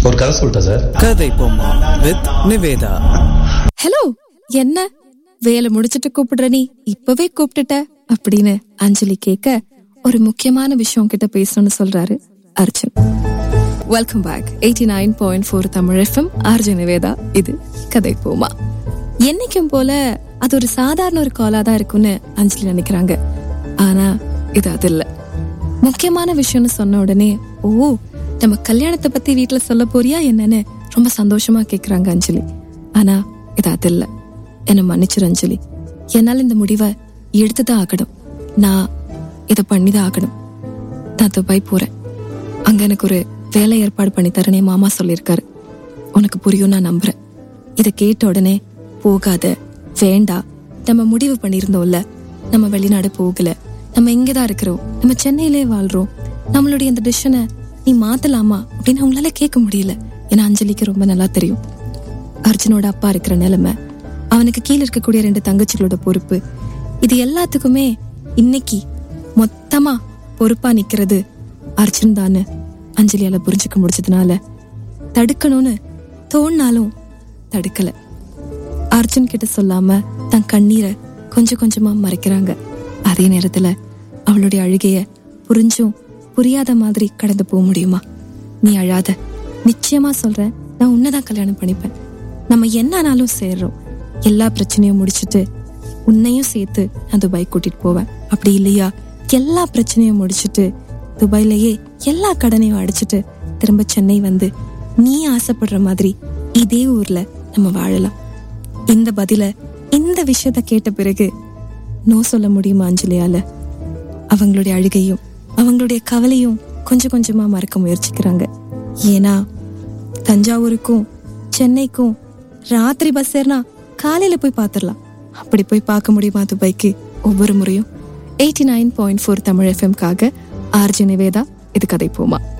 ஒரு கதை சொல்லிட்டா சார் கதை பொம்மா வித் நிவேதா ஹலோ என்ன வேலை முடிச்சிட்டு கூப்பிடுற நீ இப்பவே கூப்பிட்டுட்ட அப்படின்னு அஞ்சலி கேட்க ஒரு முக்கியமான விஷயம் கிட்ட பேசணும்னு சொல்றாரு Arjun welcome back eighty nine point four Tamil FM Arjun Nivetha இது கதை போமா என்னைக்கும் போல அது ஒரு சாதாரண ஒரு காலா தான் இருக்கும்னு அஞ்சலி நினைக்கிறாங்க ஆனா இது அது இல்ல முக்கியமான விஷயம்னு சொன்ன உடனே ஓ நம்ம கல்யாணத்தை பத்தி வீட்ல சொல்ல போறியா என்னன்னு ரொம்ப சந்தோஷமா கேக்குறாங்க அஞ்சலி ஆனா இது அது இல்ல என்ன மன்னிச்சிரு அஞ்சலி என்னால இந்த முடிவை எடுத்துதான் ஆகணும் நான் இதை பண்ணிதான் ஆகணும் நான் துபாய் போறேன் அங்க எனக்கு ஒரு வேலை ஏற்பாடு பண்ணி தரேனே மாமா சொல்லியிருக்காரு உனக்கு புரியும் நான் நம்புறேன் இதை கேட்ட உடனே போகாத வேண்டா நம்ம முடிவு பண்ணியிருந்தோம்ல நம்ம வெளிநாடு போகல நம்ம இங்கதான் இருக்கிறோம் நம்ம சென்னையிலே வாழ்றோம் நம்மளுடைய இந்த டிசிஷனை நீ மாத்தலாமா அப்படின்னு அவங்களால கேட்க முடியல ஏன்னா அஞ்சலிக்கு ரொம்ப நல்லா தெரியும் அர்ஜுனோட அப்பா இருக்கிற நிலைமை அவனுக்கு கீழே இருக்கக்கூடிய ரெண்டு தங்கச்சிகளோட பொறுப்பு இது எல்லாத்துக்குமே இன்னைக்கு மொத்தமா பொறுப்பா நிக்கிறது அர்ஜுன் தானு அஞ்சலியால புரிஞ்சுக்க முடிச்சதுனால தடுக்கணும்னு தோணினாலும் தடுக்கல அர்ஜுன் கிட்ட சொல்லாம தன் கண்ணீரை கொஞ்சம் கொஞ்சமா மறைக்கிறாங்க அதே நேரத்துல அவளுடைய அழுகைய புரிஞ்சும் புரியாத மாதிரி கடந்து போக முடியுமா நீ அழாத நிச்சயமா சொல்றேன் நான் உன்னதான் கல்யாணம் பண்ணிப்பேன் நம்ம என்ன ஆனாலும் சேர்றோம் எல்லா பிரச்சனையும் முடிச்சிட்டு உன்னையும் சேர்த்து நான் துபாய் கூட்டிட்டு போவேன் அப்படி இல்லையா எல்லா பிரச்சனையும் முடிச்சிட்டு துபாயிலேயே எல்லா கடனையும் அடிச்சிட்டு திரும்ப சென்னை வந்து நீ ஆசைப்படுற மாதிரி இதே ஊர்ல நம்ம வாழலாம் இந்த பதில இந்த விஷயத்த கேட்ட பிறகு நோ சொல்ல முடியுமா அஞ்சலியால அவங்களுடைய அழுகையும் அவங்களுடைய கவலையும் கொஞ்சம் கொஞ்சமா மறக்க முயற்சிக்கிறாங்க ஏன்னா தஞ்சாவூருக்கும் சென்னைக்கும் ராத்திரி பஸ் ஏறினா காலையில போய் பார்த்துடலாம் அப்படி போய் பார்க்க முடியுமா துபாய்க்கு ஒவ்வொரு முறையும் eighty nine point four Tamil எஃப்எம்காக ஆர்ஜி நிவேதா இது கதை போமா